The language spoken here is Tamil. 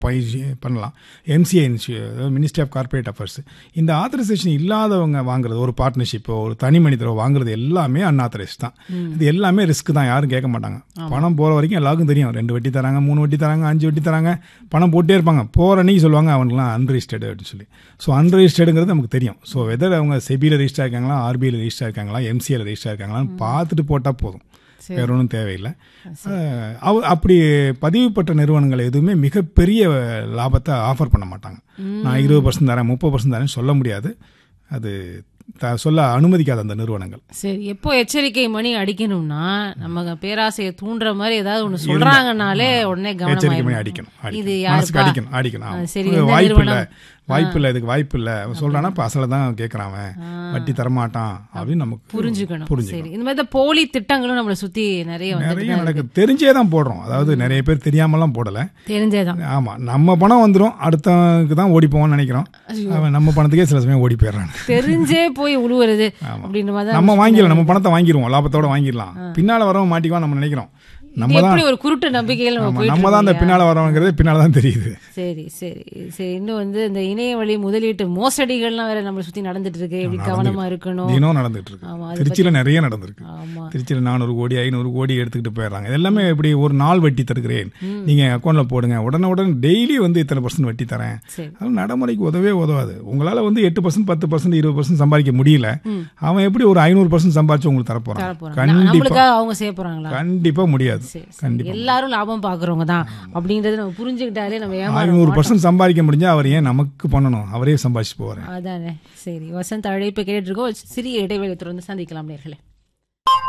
பயிற்சி பண்ணலாம் MCI ministry of corporate affairs இந்த ஆத்தரைசேஷன் இல்லாதவங்க வாங்குறது ஒரு பார்ட்னர்ஷிப்போ ஒரு தனி மனிதரோ வாங்குறது எல்லாமே அன்ஆத்தரைஸ் தான் இது எல்லாமே ரிஸ்க் தான் யாரும் கேட்க மாட்டாங்க பணம் போகிற வரைக்கும் எல்லாருக்கும் தெரியும் ரெண்டு வட்டி தராங்க மூணு வட்டி தராங்க அஞ்சு வட்டி தராங்க பணம் போட்டே இருப்பாங்க போகிற அன்னைக்கு சொல்லுவாங்க அவனுக்குலாம் அன்ரிஜிஸ்டர்டு அப்படின்னு சொல்லி ஸோ அன்ரிஜிஸ்டர்டுங்கிறது நமக்கு தெரியும் ஸோ வெதர் அவங்க செபியில் ரெஜிஸ்டர் இருக்காங்களா ஆர்பிஐயில் ரெஜிஸ்டர் இருக்காங்களா எம்சிஏல ரெஜிஸ்டர் இருக்காங்களான்னு பார்த்துட்டு போட்டால் போதும் வேற ஒன்றும் தேவையில்லை அஹ் அவ- அப்படி பதிவு பெற்ற நிறுவனங்கள் எதுவுமே மிகப்பெரிய லாபத்தை ஆஃபர் பண்ண மாட்டாங்க நான் இருபது பர்சன்ட் தரேன் முப்பது பர்சன்ட் தரேன்னு சொல்ல முடியாது அது த- சொல்ல அனுமதிக்காத அந்த நிறுவனங்கள் சரி எப்போ எச்சரிக்கை மணி அடிக்கணும்னா நம்ம பேராசையை தூண்டுற மாதிரி ஏதாவது ஒண்ணு சொல்றாங்கனாலே உடனே எச்சரிக்கை பண்ணி கவனம் அடிக்கணும் இது அடிக்கணும் மனசுக்கு யாருப்பா? அடிக்கணும் அடிக்கணும் ஆமா. ஆ, சரி, இது எந்த வாய்ப்பு இல்லை நிறுவனம்? வாய்ப்பு இல்லை இதுக்கு வாய்ப்பு இல்லை அவன் சொல்றானா இப்போ அசலை தான் கேட்குறான் அவன் வட்டி தரமாட்டான் அப்படின்னு நமக்கு புரிஞ்சுக்கணும் புரிஞ்சுக்கணும் சரி இந்த மாதிரி தான் போலி திட்டங்களும் நம்மளை சுத்தி நிறைய வந்து நிறைய நடக்கு தெரிஞ்சே தான் போடுறோம் அதாவது நிறைய பேர் தெரியாமலாம் போடலை தெரிஞ்சேதான் ஆமா நம்ம பணம் வந்துடும் அடுத்தவனுக்கு தான் ஓடி போவோம்னு நினைக்கிறோம் அவன் நம்ம பணத்துக்கே சில சமயம் ஓடி போயிடுறான் தெரிஞ்சே போய் உழுவுறது அப்படின்ற மாதிரி தான் நம்ம வாங்கிடலாம் நம்ம பணத்தை வாங்கிடுவோம் லாபத்தோட வாங்கிடலாம் பின்னால வரவன் மாட்டிக்குவான் நம்ம நினைக்கிறோம் நம்ம இது தான் எப்படி ஒரு குருட்டு நம்பிக்கைகள் நம்ம ஆமா, போயிட்டு நம்ம தான் அந்த பின்னால வரவங்கிறது பின்னால தான் தெரியுது சரி சரி சரி இன்னும் வந்து இந்த இணைய வழி முதலீட்டு மோசடிகள்லாம் வேற நம்மளை சுத்தி நடந்துட்டு இருக்கு எப்படி கவனமா இருக்கணும் தினம் நடந்துட்டு ஆமா, இருக்கு திருச்சியில நிறைய நடந்திருக்கு ஆமா திருச்சியில் நானூறு கோடி ஐநூறு கோடி எடுத்துக்கிட்டு போயிடுறாங்க இது எல்லாமே இப்படி ஒரு நாள் வட்டி தருகிறேன் நீங்க அக்கௌண்ட்ல போடுங்க உடனே உடனே டெய்லி வந்து இத்தனை பர்சன்ட் வட்டி தரேன் சரி அது நடைமுறைக்கு உதவே உதவாது உங்களால வந்து எட்டு பர்சன்ட் பத்து பர்சன்ட் இருபது பர்சன்ட் சம்பாதிக்க முடியல அவன் எப்படி ஒரு ஐநூறு பர்சன்ட் சம்பாதிச்சு உங்களுக்கு தரப்போறான் தரப்போறாங்க கண்டிப்பா நம்மளுக்காக அவங்க செய்ய போறாங்களா கண்டிப்பா முடியாது சரி சரி. கண்டிப்பா எல்லாரும் லாபம் பாக்குறவங்க தான் அப்படிங்கறத நம்ம புரிஞ்சுக்கிட்டாலே நம்ம ஏமாற ஐநூறு பர்சன்ட் சம்பாதிக்க முடிஞ்சா அவர் ஏன் நமக்கு பண்ணணும் அவரே சம்பாதிச்சு போவார் அதானே சரி வசந்த் அழைப்பு கேட்டுட்டு இருக்கோம் சிறிய இடைவெளி தொடர்ந்து சந்திக்கலாம் நேர்களே